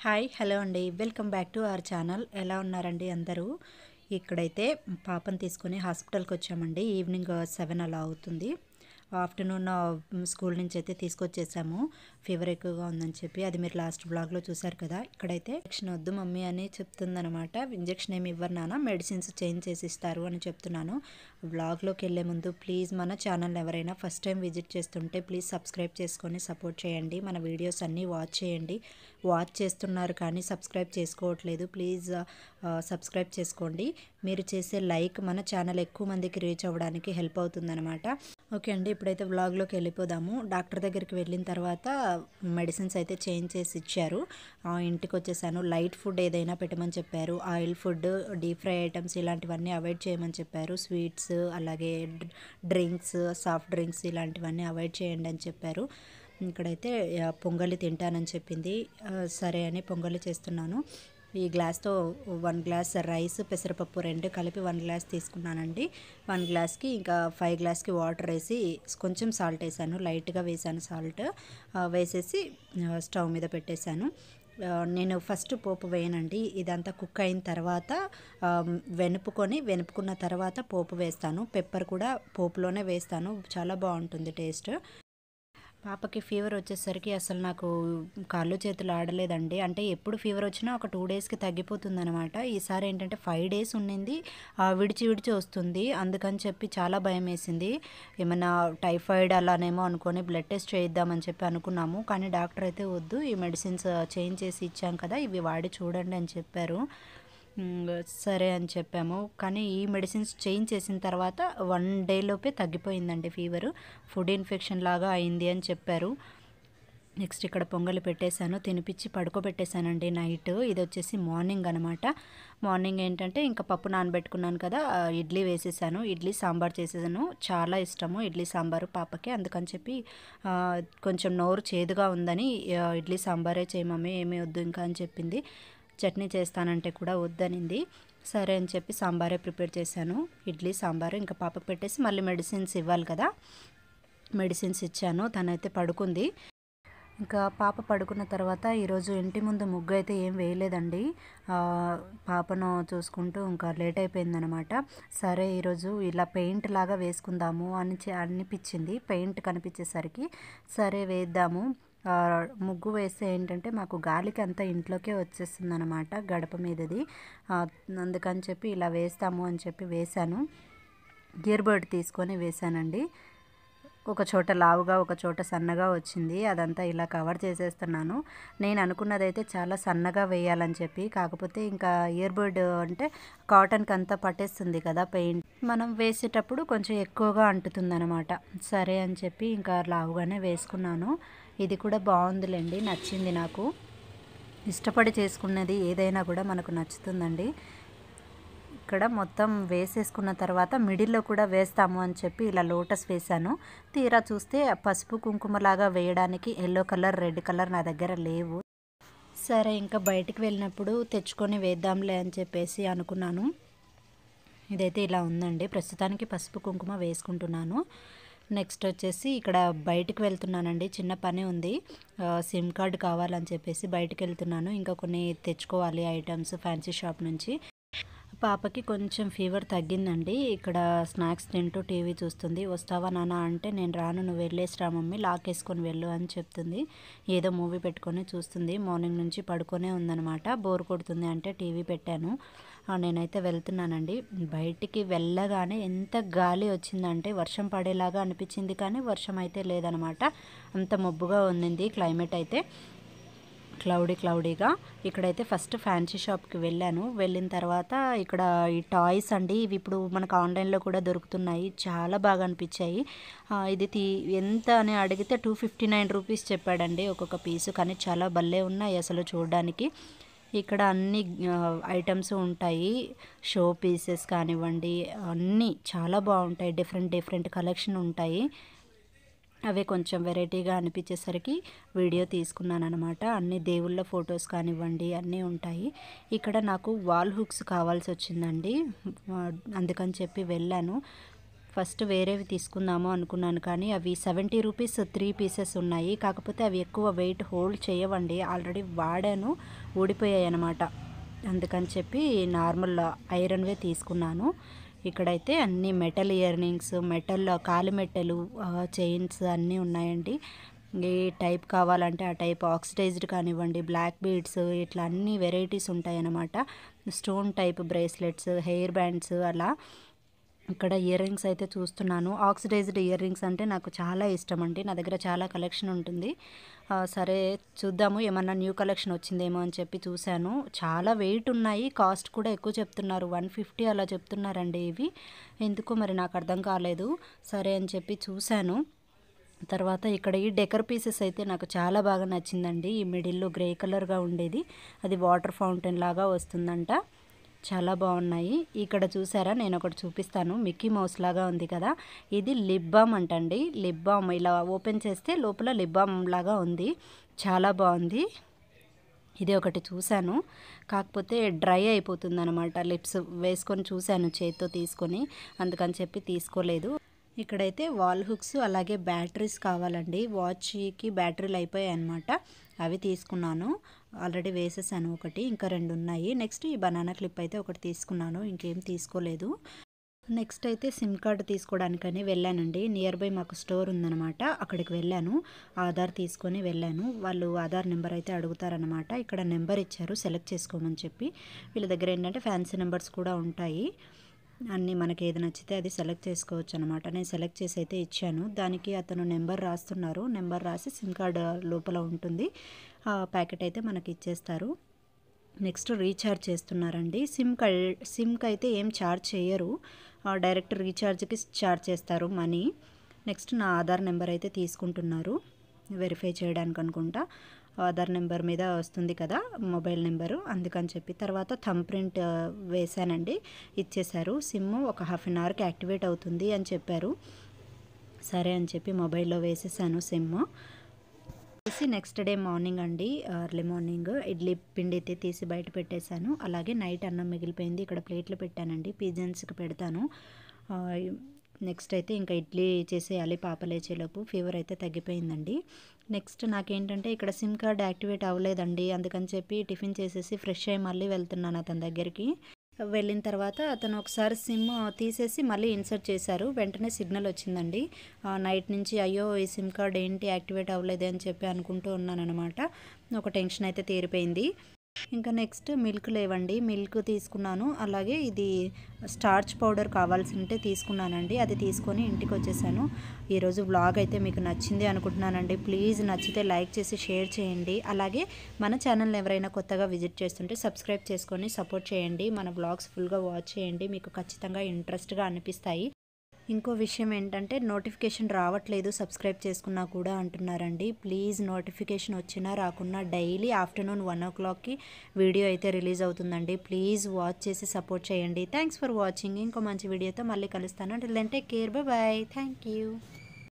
hi hello అండి welcome back to our channel ఎలా ఉన్నారండి అందరూ ఇక్కడైతే పాపను తీసుకొని హాస్పిటల్కి వచ్చామండి ఈవినింగ్ సెవెన్ అలా అవుతుంది ఆఫ్టర్నూన్ స్కూల్ నుంచి అయితే తీసుకొచ్చేసాము ఫీవర్ ఎక్కువగా ఉందని చెప్పి అది మీరు లాస్ట్ బ్లాగ్లో చూసారు కదా ఇక్కడైతే ఇంజక్షన్ వద్దు మమ్మీ అని చెప్తుందనమాట ఇంజక్షన్ ఏమి ఇవ్వరు నాన్న మెడిసిన్స్ చేంజ్ చేసి ఇస్తారు అని చెప్తున్నాను బ్లాగ్లోకి వెళ్ళే ముందు ప్లీజ్ మన ఛానల్ ఎవరైనా ఫస్ట్ టైం విజిట్ చేస్తుంటే ప్లీజ్ సబ్స్క్రైబ్ చేసుకొని సపోర్ట్ చేయండి మన వీడియోస్ అన్నీ వాచ్ చేయండి వాచ్ చేస్తున్నారు కానీ సబ్స్క్రైబ్ చేసుకోవట్లేదు ప్లీజ్ సబ్స్క్రైబ్ చేసుకోండి మీరు చేసే లైక్ మన ఛానల్ ఎక్కువ మందికి రీచ్ అవ్వడానికి హెల్ప్ అవుతుందన్నమాట ఓకే అండి ఇప్పుడైతే వ్లాగ్లోకి వెళ్ళిపోదాము డాక్టర్ దగ్గరికి వెళ్ళిన తర్వాత మెడిసిన్స్ అయితే చేంజ్ చేసి ఇచ్చారు ఆ, ఇంటికి వచ్చేసాను లైట్ ఫుడ్ ఏదైనా పెట్టమని చెప్పారు oil food deep fry items ఇలాంటివన్నీ అవాయిడ్ చేయమని చెప్పారు స్వీట్స్ అలాగే డ్రింక్స్ సాఫ్ట్ డ్రింక్స్ ఇలాంటివన్నీ అవాయిడ్ చేయండి అని చెప్పారు ఇక్కడైతే ఆ, పొంగలి తింటానని చెప్పింది ఆ, సరే అని పొంగలి చేస్తున్నాను ఈ గ్లాస్తో వన్ గ్లాస్ రైస్ పెసరపప్పు రెండు కలిపి వన్ గ్లాస్ తీసుకున్నానండి వన్ గ్లాస్కి ఇంకా ఫైవ్ గ్లాస్కి వాటర్ వేసి కొంచెం సాల్ట్ వేసాను లైట్గా వేసాను సాల్ట్ వేసేసి ఆ, స్టవ్ మీద పెట్టేశాను ఆ, నేను ఫస్ట్ పోపు వేయనండి ఇదంతా కుక్ అయిన తర్వాత ఆ, వెనుపుకొని వెనుపుకున్న తర్వాత పోపు వేస్తాను పెప్పర్ కూడా పోపులోనే వేస్తాను చాలా బాగుంటుంది టేస్ట్ పాపకి ఫీవర్ వచ్చేసరికి అసలు నాకు కాళ్ళు చేతులు ఆడలేదండి అంటే ఎప్పుడు ఫీవర్ వచ్చినా ఒక టూ డేస్కి తగ్గిపోతుంది అనమాట ఈసారి ఏంటంటే ఫైవ్ డేస్ ఉండింది ఆ, విడిచి విడిచి వస్తుంది అందుకని చెప్పి చాలా భయం వేసింది ఏమైనా టైఫాయిడ్ అలానేమో అనుకొని బ్లడ్ టెస్ట్ చేయిద్దామని చెప్పి అనుకున్నాము కానీ డాక్టర్ అయితే వద్దు ఈ మెడిసిన్స్ చేంజ్ చేసి ఇచ్చాం కదా ఇవి వాడి చూడండి అని చెప్పారు మ్, సరే అని చెప్పాము కానీ ఈ మెడిసిన్స్ చేంజ్ చేసిన తర్వాత వన్ డేలోపే తగ్గిపోయిందండి ఫీవర్ ఫుడ్ ఇన్ఫెక్షన్ లాగా అయింది అని చెప్పారు నెక్స్ట్ ఇక్కడ పొంగలి పెట్టేశాను తినిపించి పడుకోబెట్టేశానండి నైట్ ఇది వచ్చేసి మార్నింగ్ అనమాట మార్నింగ్ ఏంటంటే ఇంకా పప్పు నానబెట్టుకున్నాను కదా ఆ, ఇడ్లీ వేసేసాను ఇడ్లీ సాంబార్ చేసేసాను చాలా ఇష్టము ఇడ్లీ సాంబారు పాపకి అందుకని చెప్పి ఆ, కొంచెం నోరు చేదుగా ఉందని ఆ, ఇడ్లీ సాంబారే చేయమమ్మీ ఏమీ వద్దు ఇంకా అని చెప్పింది చట్నీ చేస్తానంటే కూడా వద్దనింది సరే అని చెప్పి సాంబారే ప్రిపేర్ చేశాను ఇడ్లీ సాంబారు ఇంకా పాపకు పెట్టేసి మళ్ళీ మెడిసిన్స్ ఇవ్వాలి కదా మెడిసిన్స్ ఇచ్చాను తనైతే పడుకుంది ఇంకా పాప పడుకున్న తర్వాత ఈరోజు ఇంటి ముందు ముగ్గు అయితే ఏం వేయలేదండి ఆ, పాపను చూసుకుంటూ ఇంకా లేట్ అయిపోయిందనమాట సరే ఈరోజు ఇలా పెయింట్ లాగా వేసుకుందాము అని చె- అనిపించింది పెయింట్ కనిపించేసరికి సరే వేద్దాము ఆ, ముగ్గు వేస్తే ఏంటంటే మాకు గాలికి అంతా ఇంట్లోకే వచ్చేస్తుంది అనమాట గడప మీదది ఆ, అందుకని చెప్పి ఇలా వేస్తాము అని చెప్పి వేశాను గేర్ బర్డ్ తీసుకొని వేశానండి ఒక చోట లావుగా ఒక చోట సన్నగా వచ్చింది అదంతా ఇలా కవర్ చేసేస్తున్నాను నేను అనుకున్నదైతే చాలా సన్నగా వేయాలని చెప్పి కాకపోతే ఇంకా ఇయర్ బర్డ్ అంటే కాటన్కి అంతా పట్టేస్తుంది కదా పెయింట్ మనం వేసేటప్పుడు కొంచెం ఎక్కువగా అంటుతుంది అనమాట సరే అని చెప్పి ఇంకా లావుగానే వేసుకున్నాను ఇది కూడా బాగుందిలేండి నచ్చింది నాకు ఇష్టపడి చేసుకున్నది ఏదైనా కూడా మనకు నచ్చుతుందండి ఇక్కడ మొత్తం వేసేసుకున్న తర్వాత మిడిల్లో కూడా వేస్తాము అని చెప్పి ఇలా లోటస్ వేశాను తీరా చూస్తే పసుపు కుంకుమలాగా వేయడానికి ఎల్లో కలర్ రెడ్ కలర్ నా దగ్గర లేవు సరే ఇంకా బయటికి వెళ్ళినప్పుడు తెచ్చుకొని వేద్దాంలే అని చెప్పేసి అనుకున్నాను ఇదైతే ఇలా ఉందండి ప్రస్తుతానికి పసుపు కుంకుమ వేసుకుంటున్నాను నెక్స్ట్ వచ్చేసి ఇక్కడ బయటికి వెళ్తున్నానండి చిన్న పని ఉంది ఆ, సిమ్ కార్డ్ కావాలని చెప్పేసి బయటికి వెళ్తున్నాను ఇంకా కొన్ని తెచ్చుకోవాలి ఐటమ్స్ ఫ్యాన్సీ షాప్ నుంచి పాపకి కొంచెం ఫీవర్ తగ్గిందండి ఇక్కడ స్నాక్స్ తింటూ టీవీ చూస్తుంది వస్తావా నాన్న అంటే నేను రాను నువ్వు వెళ్ళేసి రా మమ్మీ లాకేసుకొని వెళ్ళు అని చెప్తుంది ఏదో మూవీ పెట్టుకొని చూస్తుంది మార్నింగ్ నుంచి పడుకొనే ఉందనమాట బోర్ కొడుతుంది అంటే టీవీ పెట్టాను ఆ, నేనైతే వెళ్తున్నానండి బయటికి వెళ్ళగానే ఎంత గాలి వచ్చిందంటే వర్షం పడేలాగా అనిపించింది కానీ వర్షం అయితే లేదనమాట అంత మబ్బుగా ఉంది క్లైమేట్ అయితే క్లౌడీ క్లౌడీగా ఇక్కడైతే ఫస్ట్ ఫ్యాన్సీ షాప్కి వెళ్ళాను వెళ్ళిన తర్వాత ఇక్కడ ఈ టాయ్స్ అండి ఇవి ఇప్పుడు మనకు ఆన్లైన్లో కూడా దొరుకుతున్నాయి చాలా బాగా అనిపించాయి ఆ, ఇది తీ ఎంత అని అడిగితే టూ ఫిఫ్టీ నైన్ రూపీస్ చెప్పాడండి ఒక్కొక్క పీసు కానీ చాలా భలే ఉన్నాయి అసలు చూడడానికి ఇక్కడ అన్ని ఐటమ్స్ ఉంటాయి షో పీసెస్ కానివ్వండి అన్నీ చాలా బాగుంటాయి డిఫరెంట్ డిఫరెంట్ కలెక్షన్ ఉంటాయి అవే కొంచెం వెరైటీగా అనిపించేసరికి వీడియో తీసుకున్నాను అనమాట అన్ని దేవుళ్ళ ఫొటోస్ కానివ్వండి అన్నీ ఉంటాయి ఇక్కడ నాకు వాల్ హుక్స్ కావాల్సి వచ్చిందండి ఆ, అందుకని చెప్పి వెళ్ళాను ఫస్ట్ వేరేవి తీసుకుందాము అనుకున్నాను కానీ అవి సెవెంటీ రూపీస్ త్రీ పీసెస్ ఉన్నాయి కాకపోతే అవి ఎక్కువ వెయిట్ హోల్డ్ చేయవండి ఆల్రెడీ వాడాను ఊడిపోయాయి అనమాట అందుకని చెప్పి నార్మల్ ఐరన్వే తీసుకున్నాను ఇక్కడైతే అన్ని మెటల్ ఇయర్ రింగ్స్ మెటల్ కాలి మెట్టలు చైన్స్ అన్నీ ఉన్నాయండి ఏ టైప్ కావాలంటే ఆ టైప్ ఆక్సిడైజ్డ్ కానివ్వండి బ్లాక్ బీడ్స్ ఇట్లా అన్ని వెరైటీస్ ఉంటాయన్నమాట stone type bracelets hair bands అలా ఇక్కడ ఇయర్ రింగ్స్ అయితే చూస్తున్నాను ఆక్సిడైజ్డ్ ఇయర్ రింగ్స్ అంటే నాకు చాలా ఇష్టం అండి నా దగ్గర చాలా కలెక్షన్ ఉంటుంది ఆ, సరే చూద్దాము ఏమన్నా న్యూ కలెక్షన్ వచ్చిందేమో అని చెప్పి చూశాను చాలా వెయిట్ ఉన్నాయి కాస్ట్ కూడా ఎక్కువ చెప్తున్నారు వన్ ఫిఫ్టీ అలా చెప్తున్నారండి ఇవి ఎందుకో మరి నాకు అర్థం కాలేదు సరే అని చెప్పి చూశాను తర్వాత ఇక్కడ ఈ డెకర్ పీసెస్ అయితే నాకు చాలా బాగా నచ్చిందండి ఈ మిడిల్లో గ్రే కలర్గా ఉండేది అది వాటర్ ఫౌంటైన్ లాగా వస్తుందంట చాలా బాగున్నాయి ఇక్కడ చూసారా నేను ఒకటి చూపిస్తాను మిక్కీ మౌస్ లాగా ఉంది కదా ఇది లిప్ బామ్ అంటండి లిప్ బామ్ ఇలా ఓపెన్ చేస్తే లోపల లిప్ బామ్ లాగా ఉంది చాలా బాగుంది ఇది ఒకటి చూశాను కాకపోతే డ్రై అయిపోతుంది అనమాట లిప్స్ వేసుకొని చూశాను చేతితో తీసుకొని అందుకని చెప్పి తీసుకోలేదు ఇక్కడైతే వాల్ హుక్స్ అలాగే బ్యాటరీస్ కావాలండి వాచ్కి బ్యాటరీలు అయిపోయాయి అనమాట అవి తీసుకున్నాను ఆల్రెడీ వేసేసాను ఒకటి ఇంకా రెండు ఉన్నాయి నెక్స్ట్ ఈ బనానా క్లిప్ అయితే ఒకటి తీసుకున్నాను ఇంకేం తీసుకోలేదు నెక్స్ట్ అయితే సిమ్ కార్డు తీసుకోవడానికని వెళ్ళానండి నియర్ బై మాకు స్టోర్ ఉందన్నమాట అక్కడికి వెళ్ళాను ఆధార్ తీసుకొని వెళ్ళాను వాళ్ళు ఆధార్ నెంబర్ అయితే అడుగుతారనమాట ఇక్కడ నెంబర్ ఇచ్చారు సెలెక్ట్ చేసుకోమని చెప్పి వీళ్ళ దగ్గర ఏంటంటే ఫ్యాన్సీ నెంబర్స్ కూడా ఉంటాయి అన్నీ మనకి ఏది నచ్చితే అది సెలెక్ట్ చేసుకోవచ్చు అనమాట నేను సెలెక్ట్ చేసి అయితే ఇచ్చాను దానికి అతను నెంబర్ రాస్తున్నారు నెంబర్ రాసి సిమ్ కార్డ్ లోపల ఉంటుంది ఆ ప్యాకెట్ అయితే మనకి ఇచ్చేస్తారు నెక్స్ట్ రీఛార్జ్ చేస్తున్నారండి సిమ్ క సిమ్కి అయితే ఏం ఛార్జ్ చేయరు ఆ, డైరెక్ట్ రీఛార్జ్కి ఛార్జ్ చేస్తారు మనీ నెక్స్ట్ నా ఆధార్ నెంబర్ అయితే తీసుకుంటున్నారు వెరిఫై చేయడానికి అనుకుంటా ఆధార్ నెంబర్ మీద వస్తుంది కదా మొబైల్ నెంబరు అందుకని చెప్పి తర్వాత థమ్ ప్రింట్ ఆ, వేశానండి ఇచ్చేశారు సిమ్ ఒక హాఫ్ అన్ అవర్కి యాక్టివేట్ అవుతుంది అని చెప్పారు సరే అని చెప్పి మొబైల్లో వేసేసాను సిమ్ తీసి నెక్స్ట్ డే మార్నింగ్ అండి ఎర్లీ మార్నింగ్ ఇడ్లీ పిండి అయితే తీసి బయట పెట్టేశాను అలాగే నైట్ అన్నం మిగిలిపోయింది ఇక్కడ ప్లేట్లు పెట్టానండి పిజన్స్కి పెడతాను ఆ, నెక్స్ట్ అయితే ఇంకా ఇడ్లీ చేసేయాలి పాప లేచేలోపు ఫీవర్ అయితే తగ్గిపోయిందండి నెక్స్ట్ నాకేంటంటే ఇక్కడ సిమ్ కార్డ్ యాక్టివేట్ అవ్వలేదండి అందుకని చెప్పి టిఫిన్ చేసేసి ఫ్రెష్ అయ్యి మళ్ళీ వెళ్తున్నాను అతని దగ్గరికి వెళ్ళిన తర్వాత అతను ఒకసారి సిమ్ తీసేసి మళ్ళీ ఇన్సర్ట్ చేశారు వెంటనే సిగ్నల్ వచ్చిందండి ఆ, నైట్ నుంచి అయ్యో ఈ సిమ్ కార్డ్ ఏంటి యాక్టివేట్ అవ్వలేదు అని చెప్పి అనుకుంటూ ఉన్నాను అనమాట ఒక టెన్షన్ అయితే తీరిపోయింది ఇంకా నెక్స్ట్ మిల్క్ లేవండి మిల్క్ తీసుకున్నాను అలాగే ఇది స్టార్చ్ పౌడర్ కావాల్సి ఉంటే తీసుకున్నానండి అది తీసుకొని ఇంటికి వచ్చేసాను ఈరోజు వ్లాగ్ అయితే మీకు నచ్చింది అనుకుంటున్నానండి ప్లీజ్ నచ్చితే లైక్ చేసి షేర్ చేయండి అలాగే మన ఛానల్ని ఎవరైనా కొత్తగా విజిట్ చేస్తుంటే సబ్స్క్రైబ్ చేసుకొని సపోర్ట్ చేయండి మన వ్లాగ్స్ ఫుల్గా వాచ్ చేయండి మీకు ఖచ్చితంగా ఇంట్రెస్ట్గా అనిపిస్తాయి ఇంకో విషయం ఏంటంటే నోటిఫికేషన్ రావట్లేదు సబ్స్క్రైబ్ చేసుకున్నా కూడా అంటున్నారండి ప్లీజ్ నోటిఫికేషన్ వచ్చినా రాకున్నా డైలీ ఆఫ్టర్నూన్ వన్ ఓ క్లాక్కి వీడియో అయితే రిలీజ్ అవుతుందండి ప్లీజ్ వాచ్ చేసి సపోర్ట్ చేయండి థ్యాంక్స్ ఫర్ వాచింగ్ ఇంకో మంచి వీడియోతో మళ్ళీ కలుస్తాను అంటే care bye bye thank you